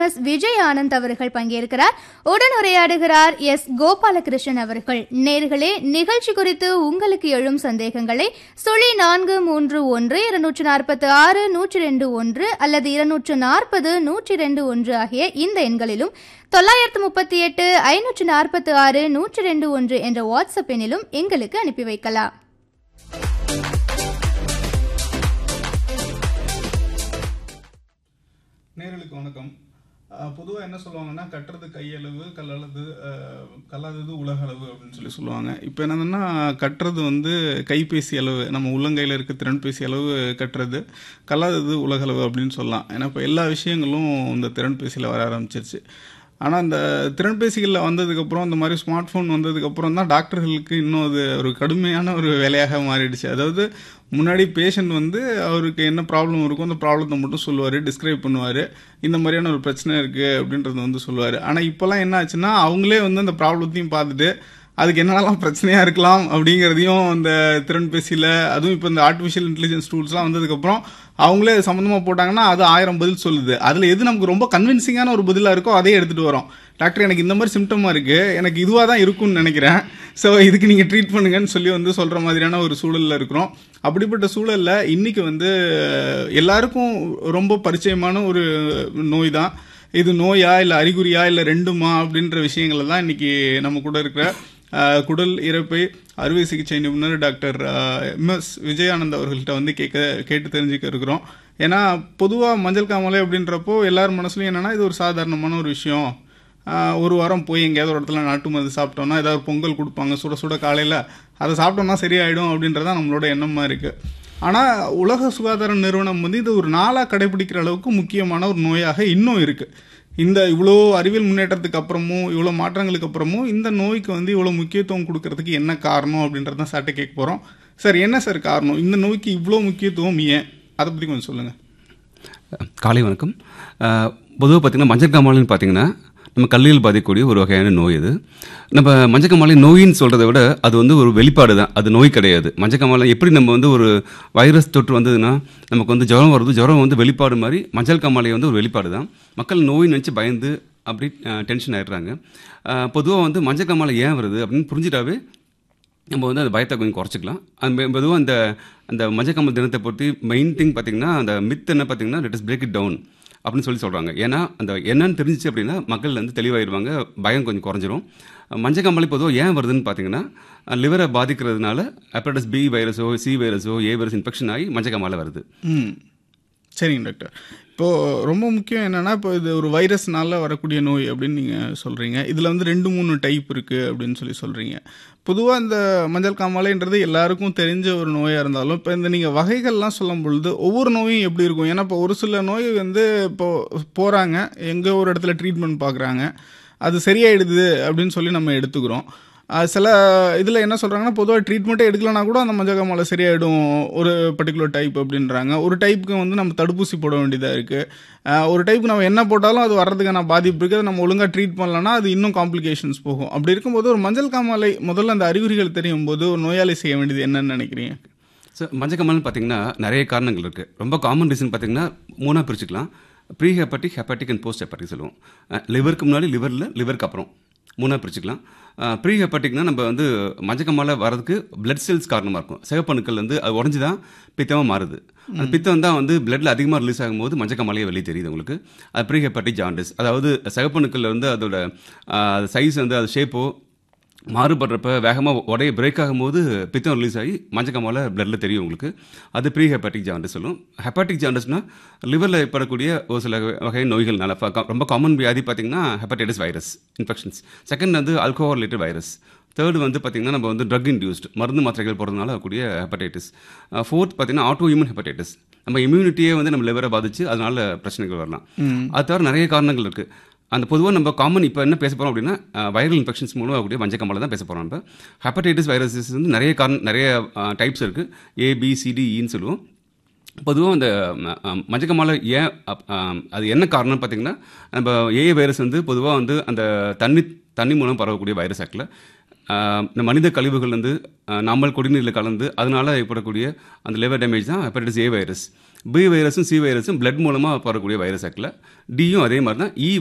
S Vijay Anand அவர்கள் பங்கேற்கிறார் உடன் உரையாடுகிறார் எஸ் கோபாலகிருஷ்ணன் அவர்கள் நேர்களே நிகழ்ச்சி குறித்து உங்களுக்கு எழும் சந்தேகங்களை சுழி நான்கு மூன்று ஒன்று இருநூற்று நாற்பத்தி ஆறு நூற்றி ரெண்டு ஒன்று அல்லது இருநூற்று நாற்பது நூற்றி ரெண்டு ஒன்று ஆகிய இந்த எண்களிலும் தொள்ளாயிரத்து முப்பத்தி எட்டு ஐநூற்று நாற்பத்தி ஆறு நூற்றி ரெண்டு ஒன்று என்ற வாட்ஸ்அப் எண்ணிலும் எங்களுக்கு அனுப்பி வைக்கலாம் நேர்களுக்கு வணக்கம் பொதுவாக என்ன சொல்லுவாங்கன்னா கட்டுறது கையளவு கல்லளது அஹ், கல்லாதது உலகளவு அப்படின்னு சொல்லி சொல்லுவாங்க இப்போ என்னதுன்னா கட்டுறது வந்து கைபேசி அளவு நம்ம உள்ளங்கையில் இருக்க திறன்பேசி அளவு கட்டுறது கல்லாதது உலகளவு அப்படின்னு சொல்லலாம் ஏன்னா இப்போ எல்லா விஷயங்களும் இந்த திறன்பேசியில் வர ஆரம்பிச்சிருச்சு ஆனால் இந்த திறன்பேசிகளில் வந்ததுக்கப்புறம் இந்த மாதிரி ஸ்மார்ட் ஃபோன் வந்ததுக்கப்புறம் தான் டாக்டர்களுக்கு இன்னும் அது ஒரு கடுமையான ஒரு வேலையாக மாறிடுச்சு அதாவது முன்னாடி பேஷண்ட் வந்து அவருக்கு என்ன ப்ராப்ளம் இருக்கும் அந்த ப்ராப்ளத்தை மட்டும் சொல்லுவார் டிஸ்கிரைப் பண்ணுவார் இந்த மாதிரியான ஒரு பிரச்சனை இருக்குது அப்படின்றத வந்து சொல்லுவார் ஆனால் இப்போல்லாம் என்ன ஆச்சுன்னா அவங்களே வந்து அந்த ப்ராப்ளத்தையும் பார்த்துட்டு அதுக்கு என்னென்னலாம் பிரச்சனையாக இருக்கலாம் அப்படிங்கிறதையும் அந்த திறன்பேசியில் அதுவும் இப்போ இந்த ஆர்டிஃபிஷியல் இன்டெலிஜென்ஸ் டூல்ஸ்லாம் வந்ததுக்கப்புறம் அவங்களே அது சம்மந்தமாக போட்டாங்கன்னா அது ஆயிரம் பதில் சொல்லுது அதில் எது நமக்கு ரொம்ப கன்வின்சிங்கான ஒரு பதிலாக இருக்கோ அதையே எடுத்துகிட்டு வரோம் டாக்டர் எனக்கு இந்த மாதிரி சிம்டமாக இருக்குது எனக்கு இதுவாக தான் இருக்கும்னு நினைக்கிறேன் ஸோ இதுக்கு நீங்கள் ட்ரீட் பண்ணுங்கன்னு சொல்லி வந்து சொல்கிற மாதிரியான ஒரு சூழலில் இருக்கிறோம் அப்படிப்பட்ட சூழலில் இன்றைக்கி வந்து எல்லாருக்கும் ரொம்ப பரிச்சயமான ஒரு நோய் தான் இது நோயா இல்லை அறிகுறியா இல்லை ரெண்டுமா அப்படின்ற விஷயங்களை தான் இன்றைக்கி நம்ம கூட இருக்கிற அஹ், குடல் இறப்பை அறுவை சிகிச்சை நிபுணர் டாக்டர் எம்எஸ் விஜயானந்த் அவர்கள்ட்ட வந்து கேட்க கேட்டு தெரிஞ்சுக்க இருக்கிறோம் ஏன்னா பொதுவாக மஞ்சள் காமாலை அப்படின்றப்போ எல்லார் மனசுலையும் என்னன்னா இது ஒரு சாதாரணமான ஒரு விஷயம் ஆஹ் ஒரு வாரம் போய் எங்கேயாவது ஒரு இடத்துல நாட்டு மருந்து சாப்பிட்டோம்னா ஏதாவது ஒரு பொங்கல் கொடுப்பாங்க சுட சுட காலையில் அதை சாப்பிட்டோம்னா சரியாயிடும் அப்படின்றதான் நம்மளோட எண்ணமாக இருக்குது ஆனால் உலக சுகாதார நிறுவனம் வந்து இது ஒரு நாளாக கடைபிடிக்கிற அளவுக்கு முக்கியமான ஒரு நோயாக இன்னும் இருக்குது இந்த இவ்வளோ அறிவியல் முன்னேற்றத்துக்கு அப்புறமும் இவ்வளோ மாற்றங்களுக்கு அப்புறமும் இந்த நோய்க்கு வந்து இவ்வளோ முக்கியத்துவம் கொடுக்கறதுக்கு என்ன காரணம் அப்படின்றத சார்ட்ட கேட்க போகிறோம் சார் என்ன சார் காரணம் இந்த நோய்க்கு இவ்வளோ முக்கியத்துவம் ஏன் அதை பற்றி கொஞ்சம் சொல்லுங்கள் காலை வணக்கம் பொதுவாக பார்த்தீங்கன்னா மஞ்சள் காமாலைன்னு பார்த்தீங்கன்னா நம்ம கல்லீரல் பாதிக்கக்கூடிய ஒரு வகையான நோய் இது நம்ம மஞ்சள் காமாலை நோயின்னு சொல்கிறத விட அது வந்து ஒரு வெளிப்பாடு தான் அது நோய் கிடையாது மஞ்சள் காமாலை எப்படி நம்ம வந்து ஒரு வைரஸ் தொற்று வந்ததுன்னா நமக்கு வந்து ஜுரம் வருது ஜுரம் வந்து வெளிப்பாடு மாதிரி மஞ்சள் காமாலை வந்து ஒரு வெளிப்பாடு தான் மக்கள் நோய் நினச்சி பயந்து அப்படி டென்ஷன் ஆயிடுறாங்க பொதுவாக வந்து மஞ்சள் காமாலை ஏன் வருது அப்படின்னு புரிஞ்சிட்டாவே நம்ம வந்து அந்த பயத்தை கொஞ்சம் குறைச்சிக்கலாம் அந்த பொதுவாக அந்த அந்த மஞ்சக்கம்பல் தினத்தை பொறுத்து மெயின் திங் பார்த்தீங்கன்னா அந்த மித் என்ன பார்த்தீங்கன்னா let us break it down அப்படின்னு சொல்லி சொல்கிறாங்க ஏன்னா அந்த என்னன்னு தெரிஞ்சிச்சு அப்படின்னா மக்கள் வந்து தெளிவாயிடுவாங்க பயம் கொஞ்சம் குறைஞ்சிரும் மஞ்சக்கம்பளி பொதுவாக ஏன் வருதுன்னு பார்த்தீங்கன்னா லிவரை பாதிக்கிறதுனால ஹெப்படைட்டிஸ் பி வைரஸோ சி வைரஸோ ஏ வைரஸ் இன்ஃபெக்ஷன் ஆகி மஞ்சக்கம்மால வருது ம் சரிங்க டாக்டர் இப்போது ரொம்ப முக்கியம் என்னென்னா இப்போ இது ஒரு வைரஸ்னால வரக்கூடிய நோய் அப்படின்னு நீங்கள் சொல்கிறீங்க இதில் வந்து ரெண்டு மூணு டைப் இருக்குது அப்படின்னு சொல்லி சொல்கிறீங்க பொதுவாக இந்த மஞ்சள் காமாலைன்றது எல்லாருக்கும் தெரிஞ்ச ஒரு நோயாக இருந்தாலும் இப்போ இந்த நீங்கள் வகைகள்லாம் சொல்லும் பொழுது ஒவ்வொரு நோயும் எப்படி இருக்கும் ஏன்னா இப்போ ஒரு சில நோய் வந்து இப்போ போகிறாங்க எங்கே ஒரு இடத்துல ட்ரீட்மெண்ட் பார்க்குறாங்க அது சரியாயிடுது அப்படின்னு சொல்லி நம்ம எடுத்துக்கிறோம் அது சில இதில் என்ன சொல்கிறாங்கன்னா பொதுவாக ட்ரீட்மெண்ட்டே எடுக்கலனா கூட அந்த மஞ்சள் காமாலை சரியாயிடும் ஒரு பர்டிகுலர் டைப் அப்படின்றாங்க ஒரு டைப்புக்கு வந்து நம்ம தடுப்பூசி போட வேண்டியதாக இருக்குது ஒரு டைப்புக்கு நம்ம என்ன போட்டாலும் அது வர்றதுக்கான பாதிப்பு இருக்குது அதை நம்ம ஒழுங்காக ட்ரீட் பண்ணலன்னா அது இன்னும் காம்ப்ளிகேஷன்ஸ் போகும் அப்படி இருக்கும்போது ஒரு மஞ்சள் காமாலை முதல்ல அந்த அறிகுறிகள் தெரியும் போது ஒரு நோயாளி செய்ய வேண்டியது என்னன்னு நினைக்கிறீங்க ஸோ மஞ்சக்கம்மல்னு பார்த்தீங்கன்னா நிறைய காரணங்கள் இருக்குது ரொம்ப காமன் ரீசன் பார்த்தீங்கன்னா மூணாக பிரிச்சுக்கலாம் pre hepatic hepatic and post hepatic சொல்லுவோம் லிவருக்கு முன்னாடி லிவரில் லிவருக்கு அப்புறம் மூணாக பிரிச்சுக்கலாம் ப்ரீ ஹெப்பட்டிக்னா நம்ம வந்து மஞ்சக்கம்மால வரதுக்கு பிளட் செல்ஸ் காரணமாக இருக்கும் சிவப்பணுக்கள் வந்து அது உடஞ்சி தான் பித்தமாக மாறுது அந்த பித்தம் தான் வந்து பிளட்ல அதிகமாக ரிலீஸ் ஆகும்போது மஞ்சக்கம்மாலையே வெளியே தெரியுது உங்களுக்கு அது ப்ரீ ஹெப்பட்டிக் ஜாண்டிஸ் அதாவது சிவப்பணுக்கள் வந்து அதோட சைஸ் வந்து அது ஷேப்போ மாறுபடுறப்ப வேகமாக உடைய பிரேக் ஆகும்போது பித்தம் ரிலீஸ் ஆகி மஞ்சக்கம்மால பிளட்ல தெரியும் உங்களுக்கு அது ப்ரீ ஹெப்பாட்டிக் ஜாண்டிஸ் சொல்லும் ஹெப்பாட்டிக் ஜாண்டிஸ்னா லிவரில் ஏற்படக்கூடிய ஒரு சில வகை நோய்கள்னால ஃப- ரொம்ப காமன் வியாதி பார்த்தீங்கன்னா ஹெப்படைட்டிஸ் வைரஸ் இன்ஃபெக்ஷன்ஸ் செகண்ட் வந்து ஆல்கோஹால் ரிலேட்டட் வைரஸ் தேர்டு வந்து பார்த்தீங்கன்னா நம்ம வந்து ட்ரக் இன்டியூஸ்ட் மருந்து மாத்திரைகள் போடுறதுனால வரக்கூடிய ஹெப்படைட்டிஸ் ஃபோர்த் பார்த்தீங்கன்னா ஆட்டோ இம்யூன் ஹெப்படைட்டிஸ் நம்ம இம்யூனிட்டியே வந்து நம்ம லிவரை பாதிச்சு அதனால பிரச்சனைகள் வரலாம் அது தவிர நிறைய காரணங்கள் இருக்குது அந்த பொதுவாக நம்ம காமன் இப்போ என்ன பேச போகிறோம் அப்படின்னா வைரல் இன்ஃபெக்ஷன்ஸ் மூலம் வரக்கூடிய மஞ்சக்கம்மால தான் பேச போகிறோம் நம்ம ஹெப்படைட்டிஸ் வைரஸஸ் வந்து நிறைய காரணம் நிறைய டைப்ஸ் இருக்குது ஏபிசிடிஇன்னு சொல்லுவோம் பொதுவாக அந்த மஞ்சக்கம்மால ஏன் அப்- ஆம், அது என்ன காரணம்னு பார்த்தீங்கன்னா நம்ம ஏ வைரஸ் வந்து பொதுவாக வந்து அந்த தண்ணி தண்ணி மூலம் பரவக்கூடிய வைரஸ் ஆக்கில் இந்த மனித கழிவுகள் வந்து நாமல் குடிநீரில் கலந்து அதனால ஏற்படக்கூடிய அந்த லிவர் டேமேஜ் தான் ஹெப்படைட்டிஸ் ஏ வைரஸ் பி வைரஸும் சி வைரஸும் பிளட் மூலமாக பரவக்கூடிய வைரஸ் ஆக்கில் டியும் அதே மாதிரி தான் இ